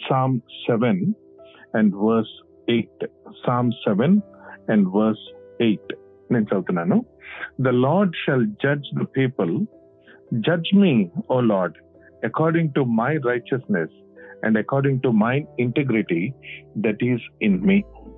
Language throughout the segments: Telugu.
Psalm 7 and verse 8. Psalm 7 and verse 8. నేను చదువుతున్నాను the Lord shall judge the people judge me O Lord according to my righteousness and according to my integrity that is in me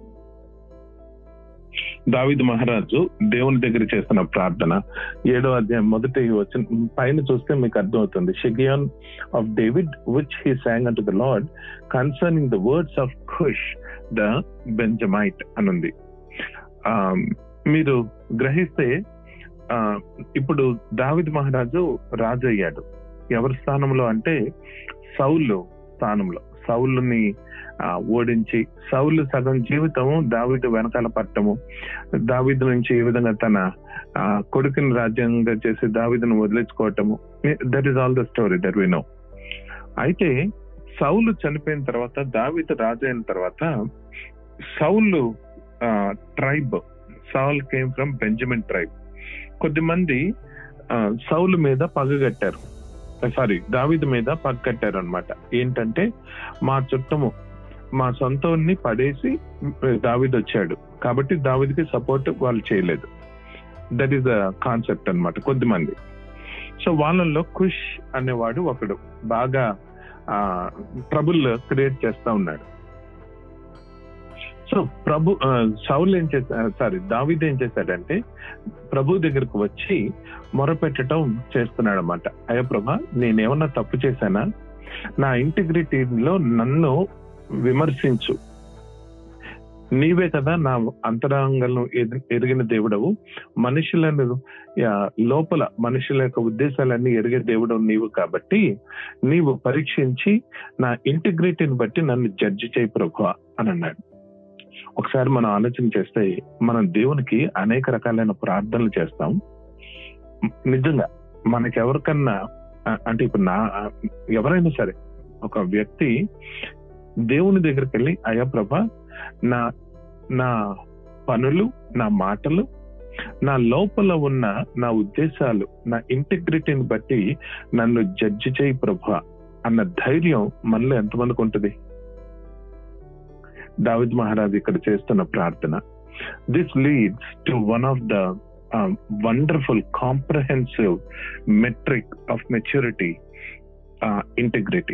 David మహారాజు దేవుని దగ్గర చేస్తున్న ప్రార్థన ఏడో అధ్యాయం మొదటి వచ్చిన పైన చూస్తే మీకు అర్థమవుతుంది Shiggaion of David which he sang unto the Lord concerning the words of Cush the Benjamite అనుంది ఆ, మీరు గ్రహిస్తే ఆ, ఇప్పుడు దావిద్ మహారాజు రాజు అయ్యాడు ఎవరి స్థానంలో అంటే సౌలు స్థానంలో సౌలుని ఆ, ఓడించి సౌలు సగం జీవితము దావిదు వెనకాల పట్టము దావిదు నుంచి ఏ విధంగా తన ఆ, కొడుకుని రాజ్యంగా చేసి దావిదును వదిలించుకోవటము that is all the story that we know అయితే సౌలు చనిపోయిన తర్వాత దావిదు రాజు అయిన తర్వాత Saul tribe Saul came from Benjamin tribe కొద్దిమంది ఆ, సౌలు మీద పగగట్టారు సారీ దావిదు మీద పగకట్టారు అనమాట ఏంటంటే మా చుట్టము మా సొంతని పడేసి దావిద్ వచ్చాడు కాబట్టి దావిద్కి సపోర్ట్ వాళ్ళు చేయలేదు దట్ ఈస్ ద కాన్సెప్ట్ అన్నమాట కొద్దిమంది సో వాళ్ళల్లో ఖుష్ అనేవాడు ఒకడు బాగా ట్రబుల్ క్రియేట్ చేస్తా ఉన్నాడు సో ప్రభు ఆ, సౌలు ఏం చేశా సారీ దావిద్ ఏం చేశాడంటే ప్రభు దగ్గరకు వచ్చి మొరపెట్టడం చేస్తున్నాడు అనమాట అయ్యో ప్రభా నేనేమన్నా తప్పు చేశానా నా ఇంటిగ్రిటీలో నన్ను విమర్శించు నీవే కదా నా అంతరంగంలో ఎది- ఎరిగిన దేవుడవు మనుషులను యా, లోపల మనుషుల యొక్క ఉద్దేశాలన్నీ ఎరిగే దేవుడు నీవు కాబట్టి నీవు పరీక్షించి నా ఇంటిగ్రిటీని బట్టి నన్ను జడ్జి చేయి ప్రభు అని అన్నాడు ఒకసారి మనం ఆలోచన చేస్తే మనం దేవునికి అనేక రకాలైన ప్రార్థనలు చేస్తాం నిజంగా మనకి ఎవరికన్నా ఆ, అంటే ఇప్పుడు నా ఎవరైనా సరే ఒక వ్యక్తి దేవుని దగ్గరికి వెళ్ళి అయ్యా ప్రభా నా నా పనులు నా మాటలు నా లోపల ఉన్న నా ఉద్దేశాలు నా ఇంటిగ్రిటీని బట్టి నన్ను జడ్జి చేయి ప్రభా అన్న ధైర్యం మనలో ఎంతమందికి ఉంటుంది దావిద్ మహారాజ్ ఇక్కడ చేస్తున్న ప్రార్థన this leads to one of the wonderful comprehensive metric of maturity integrity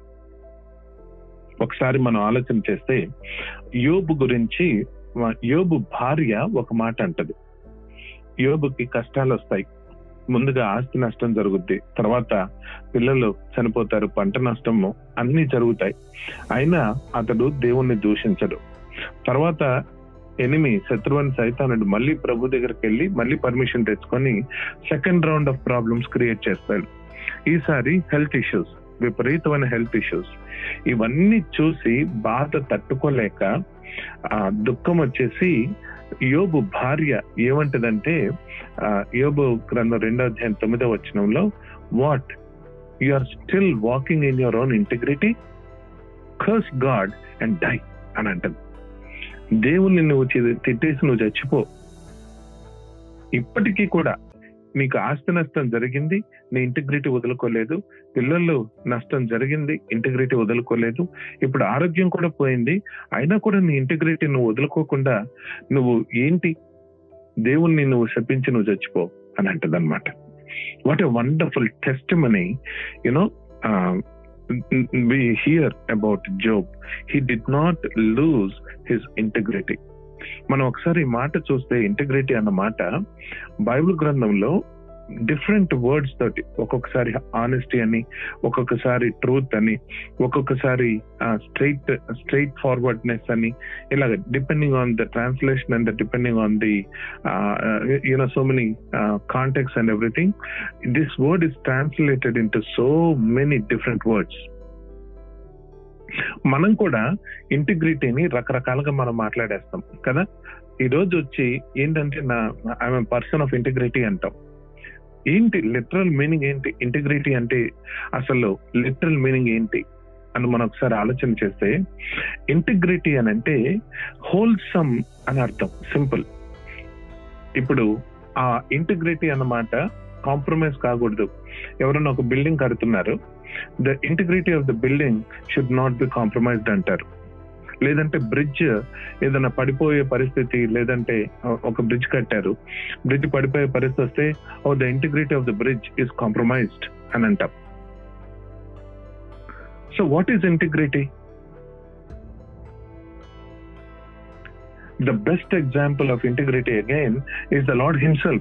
ఒకసారి మనం ఆలోచన చేస్తే యోబు గురించి వ- యోబు భార్య ఒక మాట అంటది యోబుకి కష్టాలు వస్తాయి ముందుగా ఆస్తి నష్టం జరుగుద్ది తర్వాత పిల్లలు చనిపోతారు పంట నష్టము అన్ని జరుగుతాయి అయినా అతడు దేవుణ్ణి దూషించడు తర్వాత ఎనిమి శత్రువుని సైతానుడు మళ్ళీ ప్రభు దగ్గరికి వెళ్ళి మళ్ళీ పర్మిషన్ తెచ్చుకొని second round of problems create చేస్తాడు ఈసారి హెల్త్ ఇష్యూస్ విపరీతమైన హెల్త్ ఇష్యూస్ ఇవన్నీ చూసి బాధ తట్టుకోలేక ఆ దుఃఖం వచ్చేసి యోబు భార్య ఏమంటదంటే ఆ, యోబు గ్రంథం రెండో అధ్యాయం తొమ్మిదో వచనంలో what you are still walking in your own integrity curse God and die అని అంటది దేవుణ్ణి నువ్వు చి- తిట్టేసి నువ్వు చచ్చిపో ఇప్పటికీ కూడా నీకు ఆస్తి నష్టం జరిగింది నీ ఇంటిగ్రిటీ వదులుకోలేదు పిల్లలు నష్టం జరిగింది ఇంటిగ్రిటీ వదులుకోలేదు ఇప్పుడు ఆరోగ్యం కూడా పోయింది అయినా కూడా నీ ఇంటిగ్రిటీ నువ్వు వదులుకోకుండా నువ్వు ఏంటి దేవుణ్ణి నువ్వు శపించి నువ్వు చచ్చిపో అని అంటది అనమాట what a wonderful testimony you know we hear about Job he did not lose his integrity మనం ఒకసారి ఈ మాట చూస్తే ఇంటిగ్రిటీ అన్న మాట బైబిల్ గ్రంథంలో డిఫరెంట్ వర్డ్స్ తోటి ఒక్కొక్కసారి ఆనెస్టీ అని ఒక్కొక్కసారి ట్రూత్ అని ఒక్కొక్కసారి స్ట్రైట్ స్ట్రైట్ ఫార్వర్డ్నెస్ అని ఇలాగ depending on the translation and depending on the you know so many contexts and everything this word is translated into so many different words మనం కూడా ఇంటిగ్రిటీని రకరకాలుగా మనం మాట్లాడేస్తాం కదా ఈ రోజు వచ్చి ఏంటంటే నా ఐఎమ్ పర్సన్ ఆఫ్ ఇంటిగ్రిటీ అంటాం ఏంటి లిటరల్ మీనింగ్ ఏంటి ఇంటిగ్రిటీ అంటే అసలు లిటరల్ మీనింగ్ ఏంటి అని మనం ఒకసారి ఆలోచన చేస్తే ఇంటిగ్రిటీ అని అంటే హోల్సమ్ అని అర్థం సింపుల్ ఇప్పుడు ఆ ఇంటిగ్రిటీ అన్నమాట కాంప్రమైజ్ కాకూడదు ఎవరైనా ఒక బిల్డింగ్ కడుతున్నారు the integrity of the building should not be compromised అంటారు లేదంటే బ్రిడ్జ్ ఏదైనా పడిపోయే పరిస్థితి లేదంటే ఒక బ్రిడ్జ్ కట్టారు బ్రిడ్జ్ పడిపోయే పరిస్థితి వస్తే oh the integrity of the bridge is compromised అని అంటాం so what is integrity the best example of integrity again is the Lord Himself.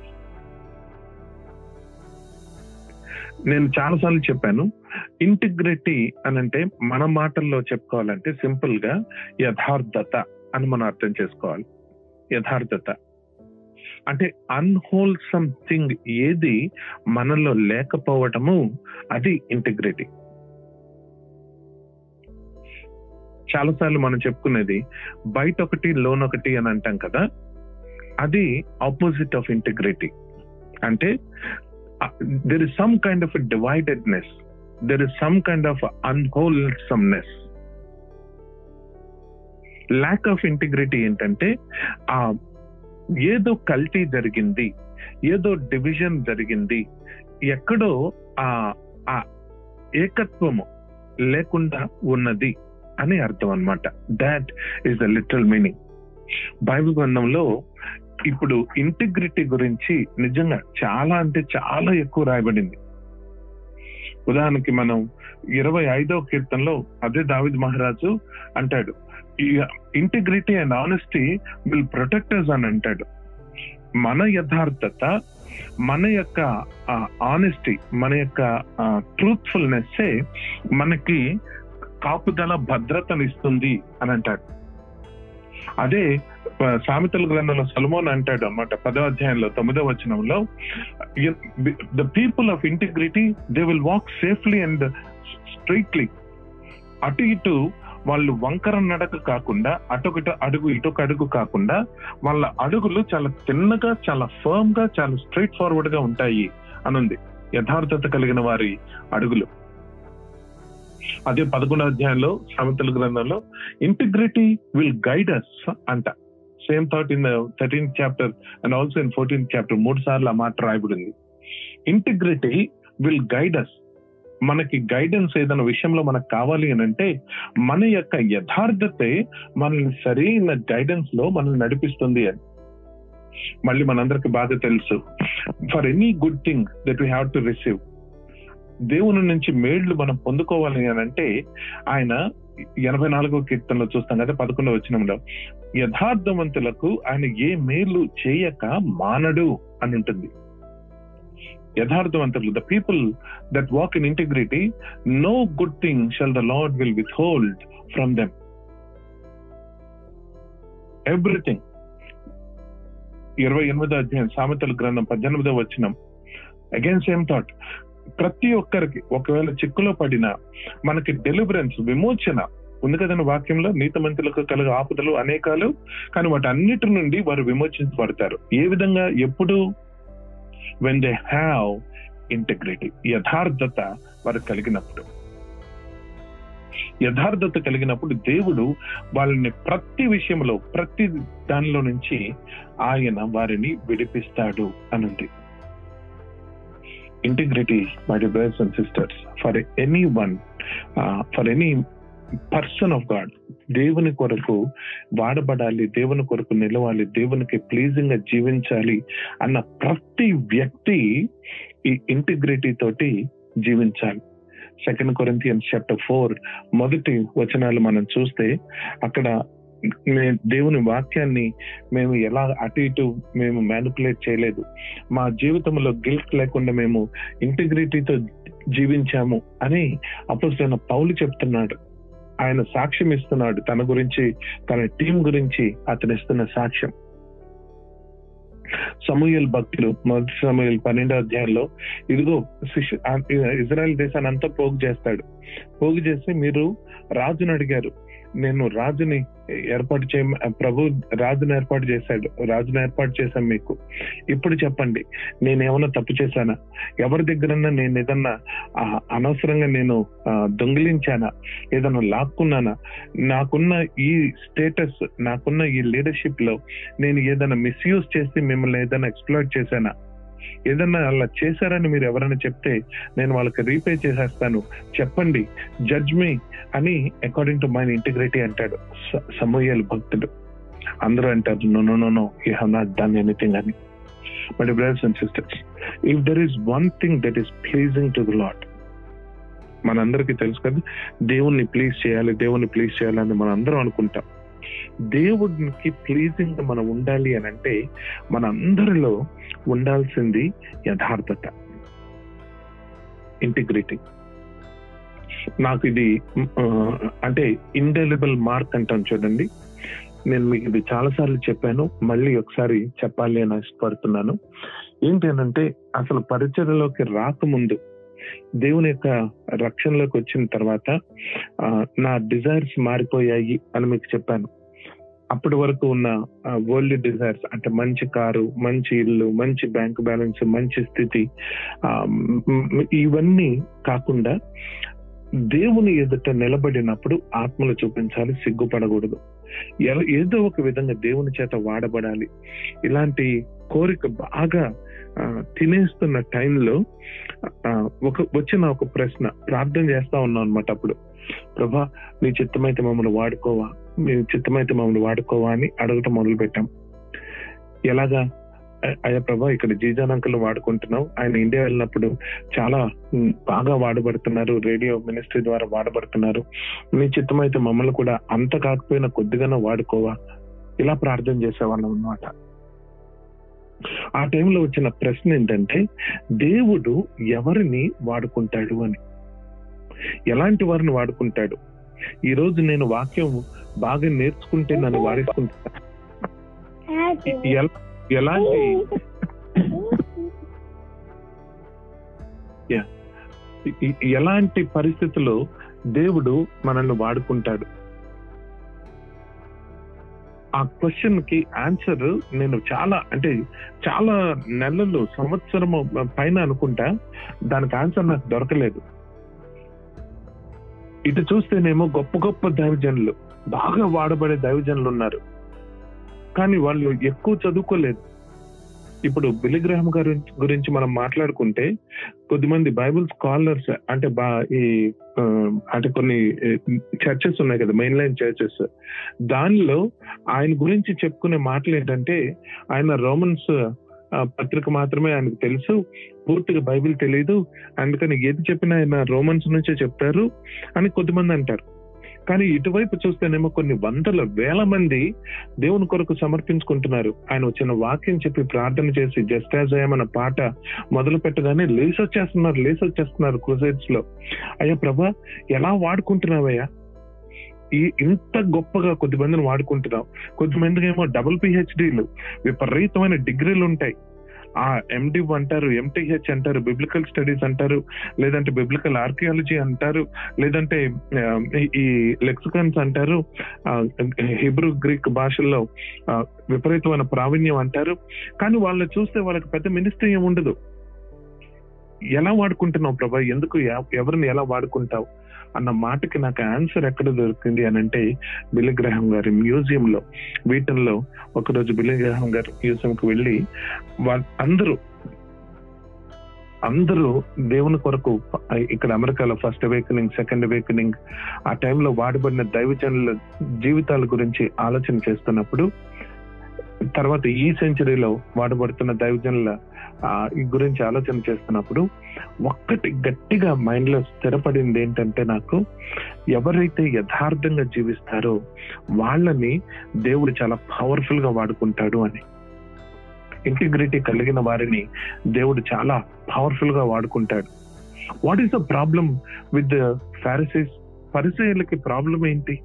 నేను చాలాసార్లు చెప్పాను ఇంటిగ్రిటీ అని అంటే మన మాటల్లో చెప్పుకోవాలంటే సింపుల్ గా యథార్థత అని మనం అర్థం చేసుకోవాలి యథార్థత అంటే అన్హోల్సమ్ థింగ్ ఏది మనలో లేకపోవటము అది ఇంటిగ్రిటీ చాలాసార్లు మనం చెప్పుకునేది బయట ఒకటి లోన్ ఒకటి అని అంటాం కదా అది ఆపోజిట్ ఆఫ్ ఇంటిగ్రిటీ అంటే there is some kind of dividedness there is some kind of unwholesomeness lack of integrity ఏంటంటే ఆ ఏదో కల్తీ జరిగింది ఏదో డివిజన్ జరిగింది ఎక్కడో ఆ ఏకత్వము లేకుండా ఉన్నది అని అర్థం అనమాట that is the literal meaning Bible గ్రంథంలో ఇప్పుడు ఇంటిగ్రిటీ గురించి నిజంగా చాలా అంటే చాలా ఎక్కువ రాయబడింది ఉదాహరణకి మనం ఇరవై ఐదో కీర్తనలో అదే దావిద్ మహారాజు అంటాడు integrity and honesty will protect us అని అంటాడు మన యథార్థత మన యొక్క ఆనెస్టీ మన యొక్క ట్రూత్ఫుల్నెస్ మనకి కాపుదల భద్రతనిస్తుంది అని అంటాడు అదే సామెతల గ్రంథంలో సలమోన్ అంటాడు అనమాట పదో అధ్యాయంలో తొమ్మిదో వచనంలో the people of integrity they will walk safely and straightly అటు ఇటు వాళ్ళు వంకర నడక కాకుండా అటొకటి అడుగు ఇటొక అడుగు కాకుండా వాళ్ళ అడుగులు చాలా తిన్నగా చాలా ఫర్మ్ గా చాలా స్ట్రైట్ ఫార్వర్డ్ గా ఉంటాయి అనుంది యథార్థత కలిగిన వారి అడుగులు అదే పదకొండో అధ్యాయంలో సామెతల గ్రంథంలో ఇంటిగ్రిటీ విల్ గైడ్ అస్ అంట same thought in thirteen chapter and also in fourteen chapter మూడు సార్లు ఆ మాట రాయబడింది ఇంటిగ్రిటీ విల్ గైడ్ అస్ మనకి గైడెన్స్ ఏదైనా విషయంలో మనకు కావాలి అని అంటే మన యొక్క యథార్థతే మనల్ని సరైన గైడెన్స్ లో మనల్ని నడిపిస్తుంది అని మళ్ళీ మనందరికి బాగా తెలుసు for any good thing that we have to receive దేవుని నుంచి మేళ్లు మనం పొందుకోవాలి అని అంటే ఆయన ఎనభై నాలుగో కీర్తనలో చూస్తాం కదా పదకొండవ వచ్చినంలో యథార్థవంతులకు ఆయన ఏ మేలు చేయక మానడు అని ఉంటుంది యథార్థవంతులు the people that walk in integrity no good thing shall the Lord will withhold from them everything ఇరవై ఎనిమిదో అధ్యాయం సామెతల గ్రంథం పద్దెనిమిదో వచ్చినం అగైన్ సేమ్ థాట్ ప్రతి ఒక్కరికి ఒకవేళ చిక్కులో పడిన మనకి డెలివరెన్స్ విమోచన ఉంది కదండి వాక్యంలో నీతిమంతులకు కలుగు ఆపుదలు అనేకాలు కానీ వాటి అన్నిటి నుండి వారు విమోచించబడతారు ఏ విధంగా ఎప్పుడు వెన్ దే హ్యావ్ ఇంటిగ్రిటీ యథార్థత వారు కలిగినప్పుడు యథార్థత కలిగినప్పుడు దేవుడు వాళ్ళని ప్రతి విషయంలో ప్రతి దానిలో నుంచి ఆయన వారిని విడిపిస్తాడు అనుంది integrity my dear brothers and sisters for any one for any person of God దేవుని కొరకు వాడబడాలి దేవుని కొరకు నిలవాలి దేవునికి ప్లీజింగ్ గా జీవించాలి అన్న ప్రతి వ్యక్తి ఈ ఇంటిగ్రిటీ తోటి జీవించాలి సెకండ్ కొరింతియన్స్ చాప్టర్ ఫోర్ మొదటి వచనాలు మనం చూస్తే అక్కడ దేవుని వాక్యాన్ని మేము ఎలా అటు ఇటు మేము మ్యానిపులేట్ చేయలేదు మా జీవితంలో గిల్ట్ లేకుండా మేము ఇంటిగ్రిటీతో జీవించాము అని అప్పుడు పౌలు చెప్తున్నాడు ఆయన సాక్ష్యం ఇస్తున్నాడు తన గురించి తన టీం గురించి అతను ఇస్తున్న సాక్ష్యం సమూహల్ భక్తులు మొదటి సమూహల్ పన్నెండో అధ్యాయంలో ఇదిగో శిష్యు ఇజ్రాయెల్ దేశాన్ని అంతా పోగు చేస్తాడు పోగు చేసి మీరు రాజుని అడిగారు నేను రాజుని ఏర్పాటు చేయ ప్రభు రాజుని ఏర్పాటు చేశాడు రాజుని ఏర్పాటు చేశాను మీకు ఇప్పుడు చెప్పండి నేను ఏమన్నా తప్పు చేశానా ఎవరి దగ్గరన్నా నేను ఏదన్నా అనవసరంగా నేను దొంగిలించానా ఏదన్నా లాక్కున్నానా నాకున్న ఈ స్టేటస్ నాకున్న ఈ లీడర్షిప్ లో నేను ఏదైనా మిస్యూజ్ చేసి మిమ్మల్ని ఏదైనా ఎక్స్ప్లోర్ చేశానా ఏదన్నా అలా చేశారని మీరు ఎవరైనా చెప్తే నేను వాళ్ళకి రీపే చేసేస్తాను చెప్పండి జడ్జ్ మీ అని అకార్డింగ్ టు మై ఇంటిగ్రిటీ అంటాడు సమూహల్ భక్తుడు అందరూ అంటారు no no no no you have not done anything అని but brothers and sisters if there is one thing that is pleasing to the Lord మనందరికీ తెలుసు కదా దేవుణ్ణి ప్లీజ్ చేయాలి దేవుణ్ణి ప్లీజ్ చేయాలని మనం అందరం అనుకుంటాం దేవుడికి ప్లీజింగ్ మనం ఉండాలి అని అంటే మన అందరిలో ఉండాల్సింది యథార్థత ఇంటిగ్రిటీ నాకు ఇది ఆ, అంటే ఇండెలిబుల్ మార్క్ అంటాం చూడండి నేను మీకు ఇది చాలా సార్లు చెప్పాను మళ్ళీ ఒకసారి చెప్పాలి అని ఇష్టపడుతున్నాను ఏంటి అని అంటే అసలు పరిచయలోకి రాకముందు దేవుని యొక్క రక్షణలోకి వచ్చిన తర్వాత ఆ, నా డిజైర్స్ మారిపోయాయి అని మీకు చెప్పాను అప్పటి వరకు ఉన్న వరల్డ్ డిజైర్స్ అంటే మంచి కారు మంచి ఇల్లు మంచి బ్యాంక్ బ్యాలెన్స్ మంచి స్థితి ఆ, మ్, మ్, ఇవన్నీ కాకుండా దేవుని ఎదుట నిలబడినప్పుడు ఆత్మలు చూపించాలి సిగ్గుపడకూడదు ఎల- ఏదో ఒక విధంగా దేవుని చేత వాడబడాలి ఇలాంటి కోరిక బాగా ఆ, తినేస్తున్న టైంలో ఆ, ఒక వచ్చిన ఒక ప్రశ్న ప్రార్థన చేస్తా ఉన్నాం అనమాట అప్పుడు ప్రభా నీ చిత్తమైతే మమ్మల్ని వాడుకోవా నీ చిత్తమైతే మమ్మల్ని వాడుకోవా అని అడగటం మొదలు పెట్టాం ఎలాగా అ- అయ్యా ప్రభా ఇక్కడ జీజాన్ అంకుల్ వాడుకుంటున్నాం ఆయన ఇండియా వెళ్ళినప్పుడు చాలా ఉమ్, బాగా వాడబడుతున్నారు రేడియో మినిస్ట్రీ ద్వారా వాడబడుతున్నారు నీ చిత్తమైతే మమ్మల్ని కూడా అంత కాకపోయినా కొద్దిగానే వాడుకోవా ఇలా ప్రార్థన చేసేవాళ్ళం అన్నమాట ఆ టైంలో వచ్చిన ప్రశ్న ఏంటంటే దేవుడు ఎవరిని వాడుకుంటాడు అని ఎలాంటి వారిని వాడుకుంటాడు ఈ రోజు నేను వాక్యం బాగా నేర్చుకుంటే నన్ను వాడేసుకుంటా ఎల- ఎలాంటి ఎ- ఎలాంటి పరిస్థితుల్లో దేవుడు మనల్ని వాడుకుంటాడు ఆ క్వశ్చన్ కి ఆన్సర్ నేను చాలా అంటే చాలా నెలలు సంవత్సరం పైన అనుకుంటా దానికి ఆన్సర్ నాకు దొరకలేదు ఇటు చూస్తేనేమో గొప్ప గొప్ప దైవజనులు బాగా వాడబడే దైవజనులు ఉన్నారు కానీ వాళ్ళు ఎక్కువ చదువుకోలేదు ఇప్పుడు బిలిగ్రహం గారి గురించి మనం మాట్లాడుకుంటే కొద్దిమంది బైబిల్ స్కాలర్స్ అంటే బా ఈ ఆ, అంటే కొన్ని చర్చెస్ ఉన్నాయి కదా మెయిన్ లైన్ చర్చెస్ దానిలో ఆయన గురించి చెప్పుకునే మాటలు ఏంటంటే ఆయన రోమన్స్ ఆ, పత్రిక మాత్రమే ఆయనకు తెలుసు పూర్తిగా బైబిల్ తెలియదు అందుకని ఏది చెప్పినా ఆయన రోమన్స్ నుంచే చెప్తారు అని కొద్దిమంది అంటారు కానీ ఇటువైపు చూస్తేనేమో కొన్ని వందల వేల మంది దేవుని కొరకు సమర్పించుకుంటున్నారు ఆయన వచ్చిన వాక్యం చెప్పి ప్రార్థన చేసి జస్ట్ యాజ్ అన్న పాట మొదలు పెట్టగానే లేసి వచ్చేస్తున్నారు లేసి వచ్చేస్తున్నారు క్రూసైడ్స్ లో అయ్యా ప్రభా ఎలా వాడుకుంటున్నావయ్యా ఈ ఇంత గొప్పగా కొద్ది మందిని వాడుకుంటున్నావు కొద్దిమందికి ఏమో డబుల్ పిహెచ్డీలు విపరీతమైన డిగ్రీలు ఉంటాయి ఆ ఎండి అంటారు ఎంటీహెచ్ అంటారు బిబ్లికల్ స్టడీస్ అంటారు లేదంటే బిబ్లికల్ ఆర్కియాలజీ అంటారు లేదంటే ఆ, ఈ- ఈ లెక్సికన్స్ అంటారు హిబ్రూ గ్రీక్ భాషల్లో ఆ, విపరీతమైన ప్రావీణ్యం అంటారు కానీ వాళ్ళని చూస్తే వాళ్ళకి పెద్ద మినిస్ట్రీ ఏమి ఉండదు ఎలా వాడుకుంటున్నావు ప్రభా ఎందుకు ఎ- ఎవరిని ఎలా వాడుకుంటావు అన్న మాటకి నాకు ఆన్సర్ ఎక్కడ దొరికింది అని అంటే బిలిగ్రహం గారి మ్యూజియం లో వీటిల్లో ఒకరోజు బిలిగ్రహం గారి మ్యూజియం కి వెళ్ళి వాళ్ళ అందరూ అందరూ దేవుని కొరకు ఇక్కడ అమెరికాలో ఫస్ట్ అవేకనింగ్ సెకండ్ అవేకనింగ్ ఆ టైంలో వాడబడిన దైవజనుల జీవితాల గురించి ఆలోచన చేస్తున్నప్పుడు తర్వాత ఈ సెంచరీలో వాడబడుతున్న దైవజనుల ఆ, ఈ గురించి ఆలోచన చేస్తున్నప్పుడు ఒక్కటి గట్టిగా మైండ్ లో స్థిరపడింది ఏంటంటే నాకు ఎవరైతే యథార్థంగా జీవిస్తారో వాళ్ళని దేవుడు చాలా పవర్ఫుల్ గా వాడుకుంటాడు అని ఇంటిగ్రిటీ కలిగిన వారిని దేవుడు చాలా పవర్ఫుల్ గా వాడుకుంటాడు what is the problem with the Pharisees పరిచయాలకి ప్రాబ్లం ఏంటి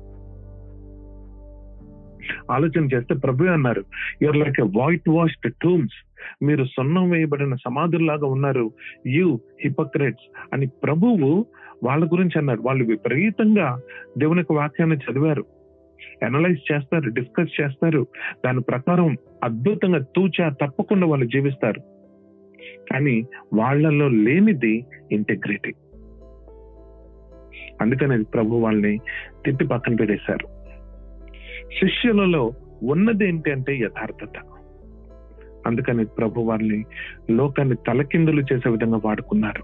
ఆలోచన చేస్తే ప్రభు అన్నారు you are like a whitewashed tombs మీరు సున్నం వేయబడిన సమాధుల్లాగా ఉన్నారు యు హిపోక్రెట్స్ అని ప్రభువు వాళ్ళ గురించి అన్నాడు వాళ్ళు విపరీతంగా దేవుని యొక్క వాక్యాన్ని చదివారు అనలైజ్ చేస్తారు డిస్కస్ చేస్తారు దాని ప్రకారం అద్భుతంగా తూచా తప్పకుండా వాళ్ళు జీవిస్తారు కానీ వాళ్ళలో లేనిది ఇంటెగ్రిటీ అందుకని ప్రభు వాళ్ళని తిప్పి పక్కన పెట్టేశారు శిష్యులలో ఉన్నది ఏంటి అంటే యథార్థత అందుకని ప్రభు వారిని లోకాన్ని తలకిందులు చేసే విధంగా వాడుకున్నారు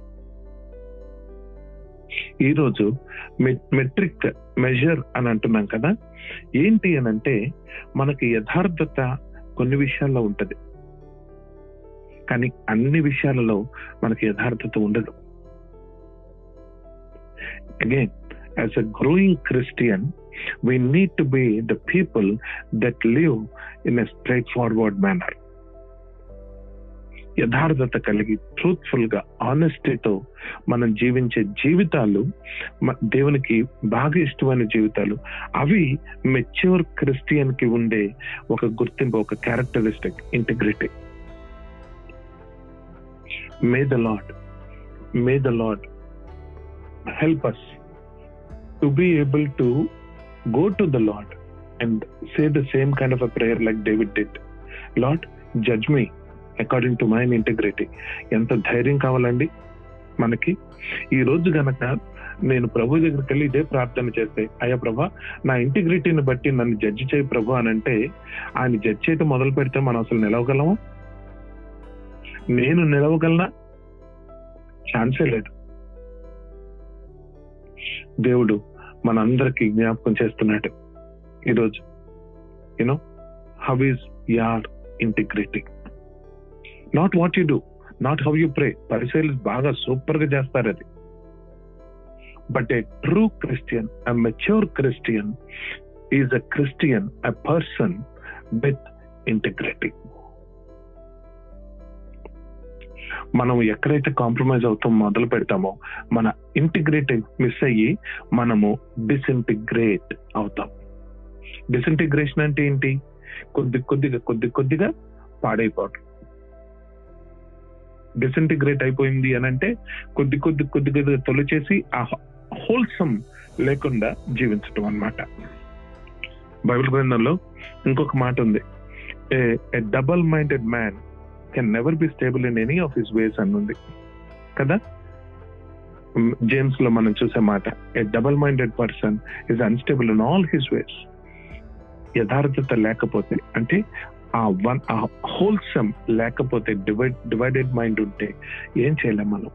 ఈ రోజు మెట్రిక్ మెజర్ అని అంటున్నాం కదా ఏంటి అని అంటే మనకి యథార్థత కొన్ని విషయాల్లో ఉంటది కానీ అన్ని విషయాలలో మనకి యథార్థత ఉండదు again as a growing Christian we need to be the people that live in a straightforward manner యథార్థత కలిగి ట్రూత్ఫుల్ గా ఆనెస్టీతో మనం జీవించే జీవితాలు మ- దేవునికి బాగా ఇష్టమైన జీవితాలు అవి మెచ్యూర్ క్రిస్టియన్ కి ఉండే ఒక గుర్తింపు ఒక characteristic integrity may the Lord may the Lord help us to be able to go to the Lord and say the same kind of a prayer like David did. Lord, judge me according to mine integrity. ఎంత ధైర్యం కావాలండి మనకి ఈ రోజు గనక నేను ప్రభు దగ్గరికి వెళ్ళి ఇదే ప్రార్థన చేస్తే అయ్యా ప్రభా నా ఇంటిగ్రిటీని బట్టి నన్ను జడ్జి చేయి ప్రభు అని అంటే ఆయన జడ్జి చేయటం మొదలు పెడితే మనం అసలు నిలవగలమా నేను నిలవగలనా ఛాన్సే లేదు దేవుడు మనందరికి జ్ఞాపకం చేస్తున్నాడు ఈరోజు you know how is your integrity not what you do not how you pray పరిశీలి బాగా సూపర్ గా చేస్తారు అది but a true Christian a mature Christian is a Christian a person with integrity మనం ఎక్కడైతే కాంప్రమైజ్ అవుతాం మొదలు పెడతామో మన ఇంటిగ్రేట్ మిస్ అయ్యి మనము డిసింటిగ్రేట్ అవుతాం డిసింటిగ్రేషన్ అంటే ఏంటి కొద్ది కొద్దిగా కొద్ది కొద్దిగా పాడైపోవటం డిసింటిగ్రేట్ అయిపోయింది అని అంటే కొద్ది కొద్ది కొద్ది కొద్దిగా తొలిచేసి ఆ హోల్సమ్ లేకుండా జీవించటం అన్నమాట బైబిల్ గ్రంథంలో ఇంకొక మాట ఉంది a double minded man can never be stable in any of his ways అని ఉంది కదా జేమ్స్ లో మనం చూసే మాట a double minded person is unstable in all his ways యథార్థత లేకపోతే అంటే ఆ వన్ ఆ హోల్సమ్ లేకపోతే డివైడ్ డివైడెడ్ మైండ్ ఉంటే ఏం చేయలేం మనం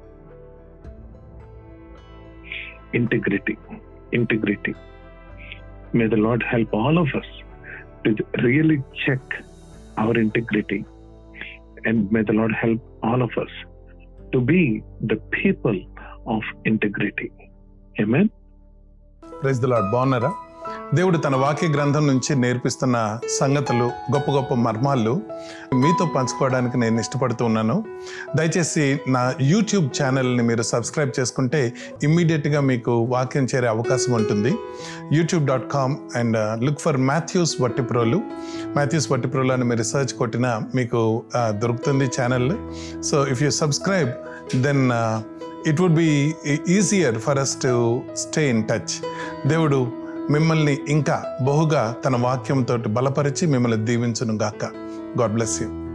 integrity integrity may the Lord help all of us to really check our integrity and may the Lord help all of us to be the people of integrity. Amen. Praise the Lord బాగున్నారా దేవుడు తన వాక్య గ్రంథం నుంచి నేర్పిస్తున్న సంగతులు గొప్ప గొప్ప మర్మాలు మీతో పంచుకోవడానికి నేను ఇష్టపడుతూ ఉన్నాను దయచేసి నా యూట్యూబ్ ఛానల్ని మీరు సబ్స్క్రైబ్ చేసుకుంటే ఇమ్మీడియట్గా మీకు వాక్యం చేరే అవకాశం ఉంటుంది YouTube dot com and look for Mathews Vattiprolu Mathews Vattiprolu అని మీరు రీసెర్చ్ కొట్టినా మీకు ఆ, దొరుకుతుంది channel so if you subscribe then it would be easier for us to stay in touch దేవుడు మిమ్మల్ని ఇంకా బహుగా తన వాక్యంతో బలపరిచి మిమ్మల్ని దీవించును గాక గాడ్ బ్లెస్ యూ